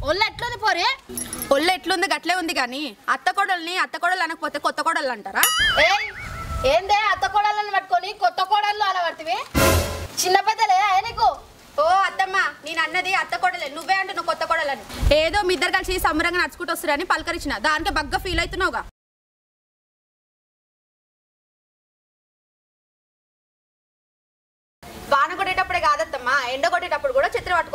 ఒళ్ళు ఎట్లుంది పోరే ఒళ్ళు ఎట్లుంది గట్లే ఉంది కానీ అత్త కోడల్ని అత్త కోడలు అనకపోతే కొత్త కోడలు అంటారా ఏయ్ ఏందే అత్త కోడళ్ళని పట్టుకొని కొత్త కోడళ్ళు అలా పడుతుంది చిన్న పెద్దలే అయ్యా నీకు ఓ అత్తమ్మ నేను అన్నది అత్త కోడలే నువ్వే అంటున్నావు కొత్త కోడలని ఏదో మీ ఇద్దరు కలిసి సంబరంగా నడుచుకుంటూ వస్తారని పలకరించిన దానికి బగ్గ ఫీల్ అవుతున్నావుగా వాన కొట్టేటప్పుడే కాదత్తమ్మా ఎండ కొట్టేటప్పుడు కూడా చిత్ర పట్టుకో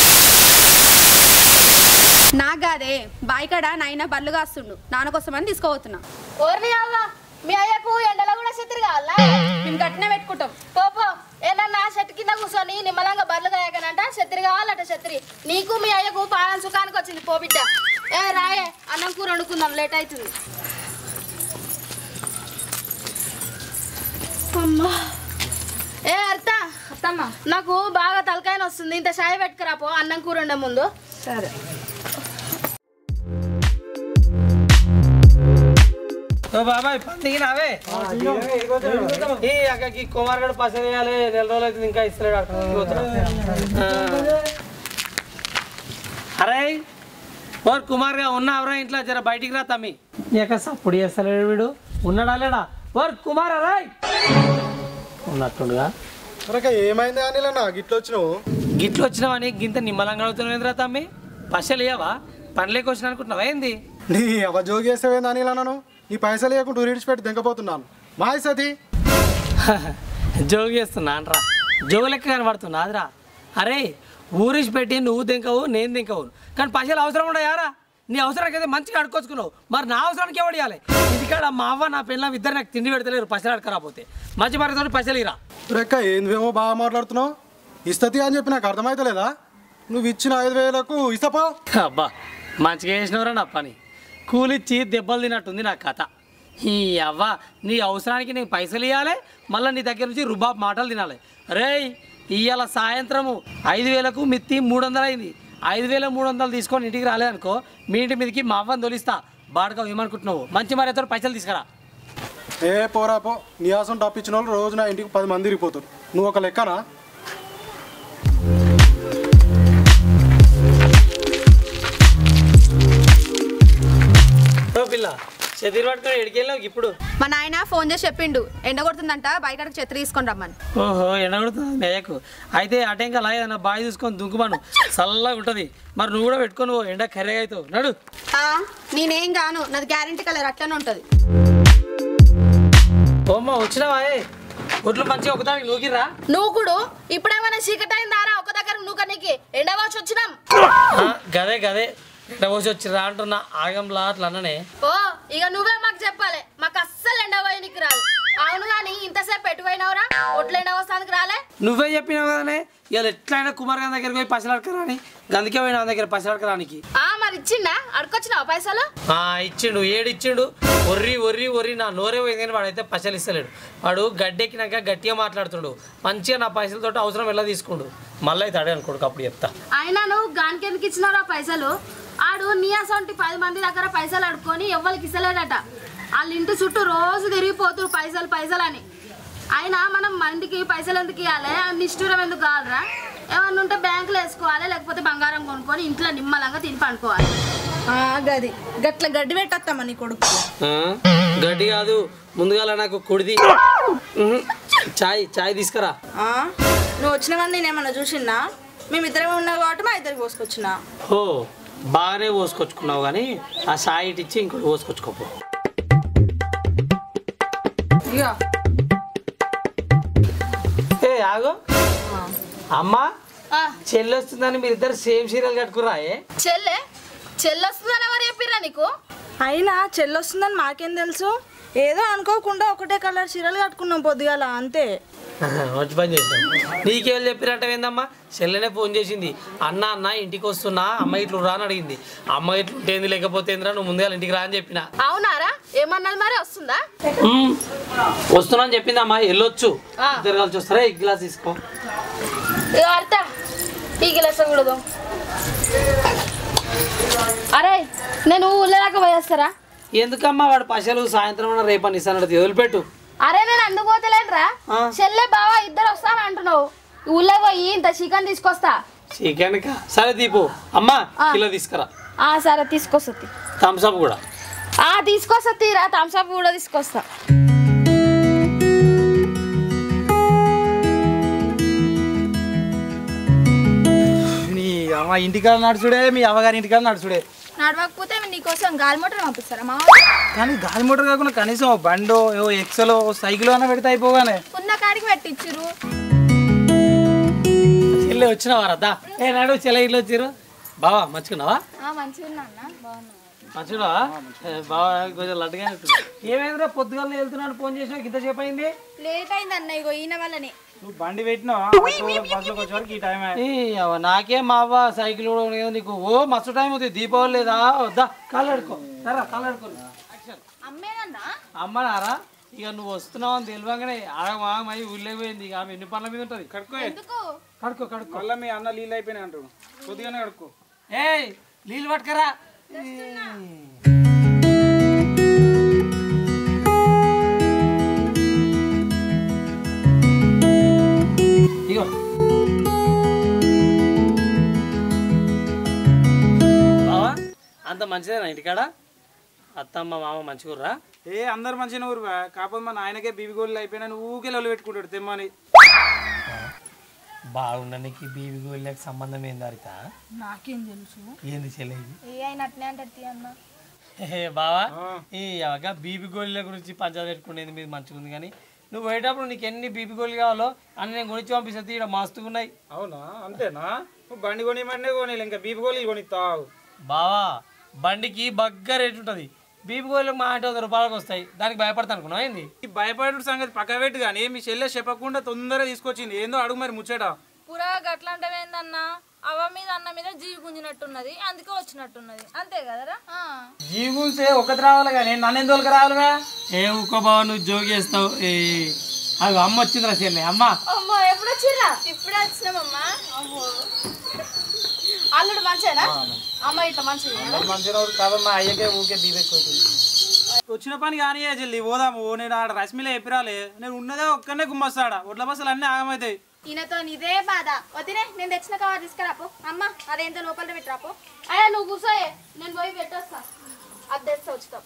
నాకు కాదే బాయికాడ నాయన బర్లు కాస్తుండు నాన్న కోసం అని తీసుకోబోతున్నా ఓర్ని అవ్వ మీ అయ్యకు ఎండలో కూడా చెత్తిరి కావాలా మేము గట్టినే పెట్టుకుంటాం పోపో ఏమన్నా చెట్టు కింద కూర్చొని నిమ్మలంగా బర్లు కాయకనంట చెత్తిరి కావాలట చెత్తిరి నీకు మీ అయ్యకు పాలన సుఖానికి వచ్చింది పో బిడ్డ ఏ రాయే అన్నం కూర వండుకుందాం లేట్ అవుతుంది అమ్మా ఏ అర్థ అత్తమ్మ నాకు బాగా తలకాయన వస్తుంది ఇంత చాయ్ పెట్టుకురా పో అన్నం కూర ఉండే ముందు సరే ఓ బాబాయ్ పందికి నావే ఈ అక్కకి కుమార్ గడు పసలు వేయాలి నెల రోజులు అయితే ఇంకా ఇస్తలేడు అక్కడ పోతున్నా. ఆ. అరే ఓర్ కుమార్ గా ఉన్నావురా ఇంట్లో జర బయటికి రా తమ్మి ఇక సప్పుడు చేస్తలేడు వీడు ఉన్నాడా లేడా ఓర్ కుమార్ అరే ఉన్నట్టుండగా మరక ఏమైంది అనిలన్నా గిట్ల వచ్చినావు గిట్లు వచ్చినావని గింత నిమ్మలంగా అడుగుతున్నావు తమ్మి పసలు ఇయ్యవా పనిలోకి వచ్చిన అనుకుంటున్నావా ఏంది నీ అవ జోగి వేసేవేంది అనిలన్నాను నీ పైసలు లేకుండా విడిచిపెట్టి దింకపోతున్నాను మాయ సతి జోగు చేస్తున్నాను రా జోగు లెక్క కనబడుతున్నా అదిరా అరే ఊరిసి పెట్టి నువ్వు దింకవు నేను దింకవు కానీ పైసలు అవసరం ఉండయారా నీ అవసరానికి అయితే మంచిగా అడుకొచ్చుకున్నావు మరి నా అవసరానికి ఎవడు ఇవ్వాలి ఇంటికాడ మా అవ్వ నా పిల్లలు ఇద్దరు నాకు తిండి పెడతలేరు పైసలు అడకరాపోతే మంచి మరితో పైసలు ఇరా రెక్క ఏందేమో బాగా మాట్లాడుతున్నావు ఇస్తతి అని చెప్పి నాకు అర్థమైతలేదా నువ్వు ఇచ్చిన ఐదు వేలకు ఇస్తపో అబ్బా మంచిగా చేసినవరా నా పని కూలిచ్చి దెబ్బలు తిన్నట్టుంది నా కథ ఈ అవ్వ నీ అవసరానికి నేను పైసలు ఇవ్వాలి మళ్ళీ నీ దగ్గర నుంచి రుబాబ్ మాటలు తినాలి రేయ్ ఇవాళ సాయంత్రము ఐదు వేలకు మిత్తి మూడు వందలు అయింది ఐదు వేల మూడు వందలు తీసుకొని ఇంటికి రాలేదనుకో మీ ఇంటి మీదకి మా అవ్వని తొలిస్తా బాడక ఏమనుకుంటున్నావు మంచి మరి పైసలు తీసుకురా ఏ పోరా పో నీ ఆసం తప్పించిన వాళ్ళు రోజు నా ఇంటికి పది మంది ఇరిగిపోతారు నువ్వు ఒక లెక్కనా ఓ పిల్ల చదివి పట్టుకొని ఎడికెళ్ళావు ఇప్పుడు మా నాయన ఫోన్ చేసి చెప్పిండు ఎండ కొడుతుందంట బయటకు చెత్త తీసుకొని రమ్మని ఓహో ఎండగొడుతుంది మేయకు అయితే అటెంక లాగా ఏదైనా బావి చూసుకొని దుంకుమాను చల్లగా ఉంటుంది మరి నువ్వు కూడా పెట్టుకొని పో, ఎండ కర్రెగా అవుతావు నడు ఆ, నేనేం గాను నాది గ్యారంటీ కలర్ అట్లనే ఉంటది ఓమ్మ వచ్చినావా ఏ? ఒట్లు మంచిగా ఒకదానికి నూకిరా నువ్వు కూడా ఇప్పుడేమైనా చీకటి అయిందారా ఒక దగ్గర నువ్వు నీకు ఎండవచ్చు వచ్చినాం ఆ, గదే గదే ఎండ పోసి వచ్చిరా అంటున్నా ఆగంలా అట్లా అన్ననే ఓ ఇక నువ్వే మాకు చెప్పాలి మాకు అస్సలు ఎండ పోయినకి రాదు అవును కానీ ఇంతసేపు పెట్టుపోయినవరా ఒట్లు ఎండ వస్తానికి రాలే నువ్వే చెప్పినావు కదనే ఇవాళ ఎట్లయినా కుమార్ గారి దగ్గరికి పోయి పసలాడకరాని గందుకే పోయినా నా దగ్గర పసలాడకరానికి ఆ మరి ఇచ్చిండా అడుకొచ్చినావా పైసలు ఆ ఇచ్చిండు ఏడు ఇచ్చిండు ఒర్రి ఒర్రి ఒర్రి నా నోరే పోయింది కానీ వాడైతే పైసలు ఇస్తలేడు వాడు గడ్డెక్కినాక గట్టిగా మాట్లాడుతుండు మంచిగా నా పైసలతో అవసరం ఎలా తీసుకుండు మళ్ళీ అయితే అడే అనుకోడు అప్పుడు చెప్తా అయినా నువ్వు గానికి ఎందుకు ఇచ్చినారా పైసలు ఆడు నీ అసొంటి పది మంది దగ్గర పైసలు అడుక్కొని ఎవ్వరికి ఇస్తలేడట వాళ్ళ ఇంటి చుట్టూ రోజు తిరిగిపోతురు పైసలు పైసలు అని అయినా మనం మందికి పైసలు ఎందుకు ఇవ్వాలి నిష్ఠూరం ఎందుకు కావాలరా ఏమన్నా ఉంటే బ్యాంకులో వేసుకోవాలి లేకపోతే బంగారం కొనుక్కొని ఇంట్లో నిమ్మలంగా తిని పండుకోవాలి ఆ, గది గట్ల గడ్డి పెట్టేస్తామా నీ కొడుకు ఆ, గడ్డి కాదు ముందుగాల నాకు కుడిది ఉహు, చాయ్ చాయ్ తీసుకురా ఆ? నువ్వు వచ్చినవన్నీ నేనేమన్నా చూసిందా మేమిద్దరమే ఉన్నాం కాబట్టి మా ఇద్దరికి పోసుకొచ్చిన ఓ బాగానే పోసుకొచ్చుకున్నావు కానీ ఆ సాయి ఇటు ఇచ్చి ఇంకోటి పోసుకొచ్చుకోపో ఇక ఏ ఆగు అమ్మా ఆ, చెల్లి వస్తుందని మీరిద్దరు సేమ్ సీరియల్ కట్టుకురా ఏ చెల్లె చెల్లొస్తుందని ఎవరు చెప్పిర్రా నీకు అయినా చెల్లొస్తుందని మాకేం తెలుసు ఏదో అనుకోకుండా ఒకటే కలర్ చీరలు కట్టుకున్నాం పొద్దుగాల అంతే మంచి పని చేసినాం నీకేం చెప్పినట్టు ఏందమ్మా చెల్లెనే ఫోన్ చేసింది అన్న అన్న ఇంటికి వస్తున్నా అమ్మ ఇట్లు రా అని అడిగింది అమ్మ ఇట్లు ఉంటేంది లేకపోతే ఏందిరా నువ్వు ముందుగా ఇంటికి రా అని చెప్పిన అవునారా ఏమన్నది మరి వస్తుందా మ్మ్. వస్తున్నా అని చెప్పింది అమ్మా వెళ్ళొచ్చు ఆ. ఇద్దరు కలిసి వస్తారా ఈ గ్లాస్ తీసుకో ఇక అర్థ ఈ గిలాస కూడదు అరే నేను ఊళ్ళో దాకా పోయేస్తారా ఎందుకమ్మా వాడు పశలు సాయంత్రం అన్న రేపని ఇస్తానడు వదిలిపెట్టు అరే నేను అందుకు పోతలేనురా ఆ. చెల్లె బావా ఇద్దరు వస్తాను అంటున్నావు ఊళ్ళో పోయి ఇంత చికెన్ తీసుకొస్తా చికెన్ కా సరే దీపు అమ్మా కిలో తీసుకురా ఆ సరే తీసుకొస్తా థమ్స్ అప్ కూడా ఆ తీసుకొస్తా తీరా థమ్స్అప్ కూడా తీసుకొస్తా నీ అమ్మ ఇంటికాడ నడుచుడే మీ అవ్వగారి ఇంటికాడ నడుచుడే నడవకపోతే నీకోసం గాలి మోటార్ పంపిస్తారా మా కానీ గాలి మోటార్ కాకుండా కనీసం ఓ బండో ఏవో ఎక్సలో సైకిల్ అన్న పెడితే అయిపోగానే ఉన్న కాడికి పెట్టించిరు చెల్లె వచ్చినావా రద్దా ఏ నాడు చెల్లె ఇట్లా వచ్చిర్రు బావా మంచుకున్నావా మంచిగా ఉన్నా అన్న బాగున్నా మంచుకున్నావా ఏ, బావా కొంచెం లడ్డుగానే ఉంటుంది ఏమైందిరా పొద్దుగాల వెళ్తున్నాను ఫోన్ చేసినా ఇంత సేపు అయింది లేట్ అయింది అన్న ఇగో ఈయన వల్లనే నువ్వు బండి పెట్టినావా బస్సులోకి వచ్చే వరకు ఈ టైం ఈ అవ్వ, నాకేం మా అవ్వ సైకిల్ కూడా ఉండేది నీకు ఓ మస్తు టైం అవుతుంది దీపావళి లేదా వద్దా కాళ్ళు అడుకో సరే కాళ్ళు అడుకో అమ్మేనన్నా అమ్మనారా ఇక నువ్వు వస్తున్నావు అని తెలియగానే ఆగమై ఊళ్ళో పోయింది ఇక ఆమె ఎన్ని పనుల మీద ఉంటుంది కడుక్కో ఎందుకు కడుకో కడుకో మళ్ళీ మీ అన్న నీళ్ళు అయిపోయినాయి అంటాడు కొద్దిగానే కడుక్కో ఏయ్ నీళ్ళు పట్టుకరా ఇగో బావా అంత మంచిదేనా ఇంటికాడ అత్తమ్మ మామ మంచిగుర్రా ఏ అందరు మంచిగా ఊరు కాకపోతే మా నాయనకే బీబీ గోళీలు అయిపోయినా నువ్వు ఊకే లొల్లి పెట్టుకుంటాడు తెమ్మని బాగుండడానికి బీబీ గోళ్ళకి సంబంధం ఏంది హరిత నాకేం తెలుసు ఏంది చెల్లేది ఏ ఆయన అట్నే అంటది అన్న ఏ బావా ఈ అవగా బీబీ గోళీల గురించి పంచాయతీ పెట్టుకునేది మీద మంచిగా ఉంది కానీ నువ్వు పోయేటప్పుడు నీకు ఎన్ని బీబీ గోళీలు కావాలో అన్ని నేను కొనిచ్చి పంపిస్తుంది ఇక్కడ మస్తుగా ఉన్నాయి అవునా అంతేనా నువ్వు బండి కొనిమంటే కొని ఇంకా బీబీ గోళీలు కొనిస్తావు బావా బండికి బగ్గ రేటు ఉంటుంది బీబీ గోళీలకు మా అంటే వంద రూపాయలకు వస్తాయి దానికి భయపడతా అనుకున్నావు ఏంది ఈ భయపడు సంగతి పక్క పెట్టు కానీ మీ చెల్లె చెప్పకుండా తొందరగా తీసుకొచ్చింది ఏందో అడుగు మరి ముచ్చట పురా గట్లంటవేందన్నా అవ్వ మీద అన్న మీద జీవి గుంజినట్టున్నది అందుకే వచ్చినట్టున్నది అంతే కదరా జీవుసే ఒకటి రావాలి కానీ నన్ను ఎందుకు రావాలిగా ఏ ఉక్క బావ నువ్వు జోగేస్తావు ఏ అవి అమ్మ వచ్చిందిరా చెల్లె అమ్మ అమ్మో ఎప్పుడు వచ్చిర్రా ఇప్పుడే వచ్చినామమ్మా అల్లుడు మంచిదేనా అమ్మ ఇట్లా మంచిది మంచిగా కాదమ్మా అయ్యకే ఊకే బీదెక్కుతుంది వచ్చిన పని కానీ చెల్లి పోదాము నేను ఆడ రశ్మిలో ఎప్పిరాలే నేను ఉన్నదే ఒక్కనే గుమ్మస్తాడా ఒడ్ల బస్సులు అన్నీ ఆగమవుతాయి ఈయనతో ఇదే బాధ వదినే నేను తెచ్చిన కవర్ తీసుకురాపో అమ్మ అదేంతో లోపల పెట్టరాపో అయ్యా నువ్వు కూర్చోయే నేను పోయి పెట్టొస్తా అది తెస్తా వచ్చుతాం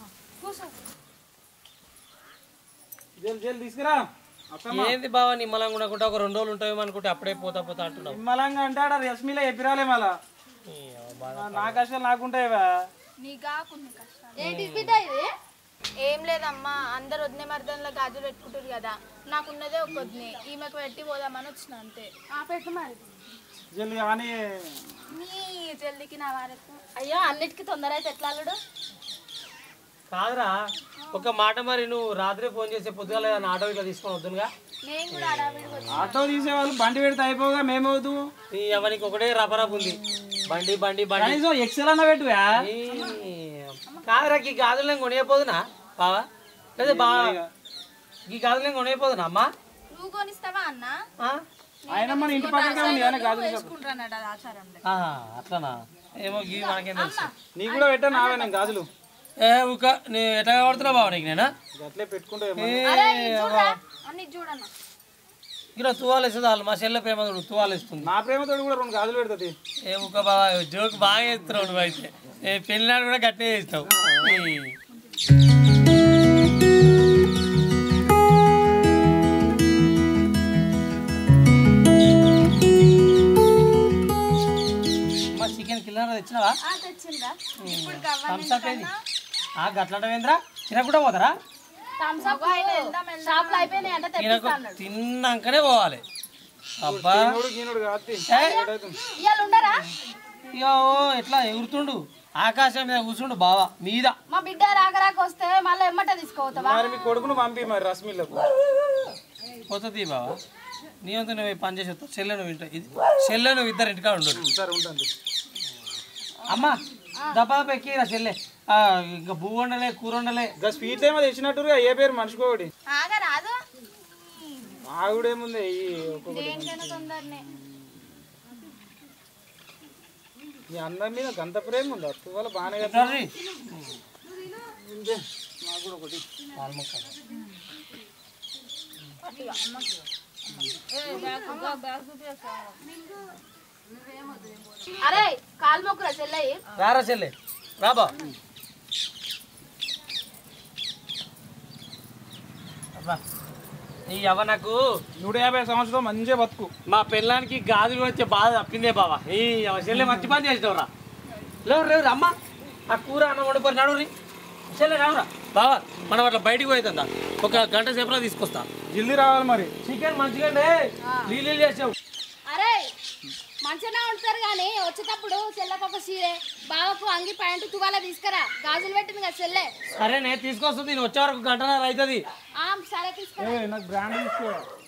జల్ జల్ తీసుకురా అత్తమ్మ ఏంది బావ నిమ్మలంగా ఉండకుండా ఒక రెండు రోజులు ఉంటావేమో అనుకుంటే అప్పుడే పోతా పోతా అంటున్నావు నిమ్మలంగా అంటే ఆడ రశ్మిలో ఎప్పిరాలే మళ్ళా నా కష్టాలు నాకుంటాయివా నీగా కొన్ని కష్టాలు ఏంటి బిడ్డ ఇది ఏం లేదమ్మా అందరు వదిన మర్దంలో గాజులు పెట్టుకుంటారు కదా నాకున్నదే ఒక వదినే ఈమెకు పెట్టి పోదామని వచ్చిన అంతే ఆ పెట్టు మరి జల్ కానీ నీ జల్దికి నా వారకు అయ్యో అన్నిటికీ తొందర అయితే ఎట్లా అల్లుడు కాదురా ఒక మాట మరి నువ్వు రాత్రి ఫోన్ చేసే పొద్దుగా లేదా ఆటో ఇట్లా తీసుకొని వద్దునుగా నేను కూడా అడావిడికి వచ్చి ఆటో తీసేవాళ్ళు బండి పెడితే అయిపోగా మేమవుతూ ఈ ఎవరికి ఒకటే రపరపు ఉంది బండి బండి బండి కనీసం ఎక్సెల్ అన్న పెట్టువా ఈ కాదురా ఈ గాజులు నేను కొనియపోదునా బావా లేదా బావా ఈ గాజులు నేను కొనియపోదునా అమ్మా నువ్వు కొనిస్తావా అన్న ఆ? ఆయన మన ఇంటి పక్కనే ఉంది కానీ కాదు వేసుకుంటారన్నట అది ఆచారంలో ఆహా, అట్లనా ఏమో గీ మనకేం తెలుసు నీ కూడా పెట్టా నావే నేను గాజులు ఏ ఊక నీ ఎట్లా కడుతున్నా బావ నీకు నేను అట్లే పెట్టుకుంటే అన్ని చూడన్న ఇక్కడ తువాలు ఇస్తుంది వాళ్ళు మా చెల్లె ప్రేమ చూడు తువాలు ఇస్తుంది నా ప్రేమతో కూడా రెండు గాజులు పెడుతుంది ఏ ఊక బావా జోక్ బాగా చేస్తున్నావు నువ్వు అయితే ఏ పెళ్ళినాడు కూడా గట్టిగా చేస్తావు ఈ. అమ్మా చికెన్ కిలో తెచ్చినావా తెచ్చిందా థమ్స్ అప్ ఏంది ఆ గట్లంటవేంద్రా తినకుండా పోతారా థమ్స్అప్ షాప్లో అయిపోయినాయి అంటే తినకు తిన్నాకనే పోవాలి అబ్బా గీనుడు గీనుడు కాదు ఇవాళ ఉండరా ఇగో ఎట్లా ఎగురుతుండు ఆకాశం మీద కూర్చుండు బావా మీద మా బిడ్డ రాక రాక వస్తే మళ్ళీ ఎమ్మట తీసుకోవతావా మరి మీ కొడుకును పంపి మరి రశ్మిలకు పోతుంది బావా నీ వంతు నువ్వు ఈ పని చేసి వస్తావు చెల్లె నువ్వు ఇంట ఇది చెల్లె నువ్వు ఇద్దరు ఇంటికా ఉండు సరే ఉంటుంది అమ్మా దప్పా ఎక్కిరా చెల్లె ఆ, ఇంకా బువ్వ వండలే కూర వండలే ఇంకా స్వీట్ ఏమో తెచ్చినట్టుగా ఏ పేరు మనిషికోటి ఆగా రాదు ఆవిడేముంది ఈ ఒక్కొక్కటి దేనికైనా తొందరనే ఈ అందరి మీద గంత ప్రేమ ఉంది అత్తు వల్ల బాగానే కదా కర్రీ నాకు కూడా ఒకటి పాలు ముక్క. అరే కాలు మొక్కురా చెల్లయ్యి రారా చెల్లె రాబా అబ్బా ఈ అవ్వ నాకు నూట యాభై సంవత్సరం మంచిగా బతుకు మా పెళ్ళానికి గాజులు వచ్చే బాధ తప్పిందే బావా ఈ అవ్వ చెల్లె మంచి పని చేసినవురా లేవు రేవు రమ్మ ఆ కూర అన్నం వండుకొని నడురి చెల్లె రావురా బావా మనం అట్లా బయటికి పోతుందా ఒక గంట సేపులో తీసుకొస్తా జల్దీ రావాలి మరి చికెన్ మంచిగా నీళ్ళు చేసావు అరే మంచిగానే ఉంటారు కానీ వచ్చేటప్పుడు చెల్లెకు ఒక చీరే బావకు అంగి ప్యాంటు తువాల తీసుకురా గాజులు పెట్టింది కదా చెల్లె సరే నేను తీసుకొస్తుంది నేను వచ్చే వరకు గంటన్నర అవుతుంది ఆ, సరే తీసుకురా ఏ, నాకు బ్రాండ్ తీసుకో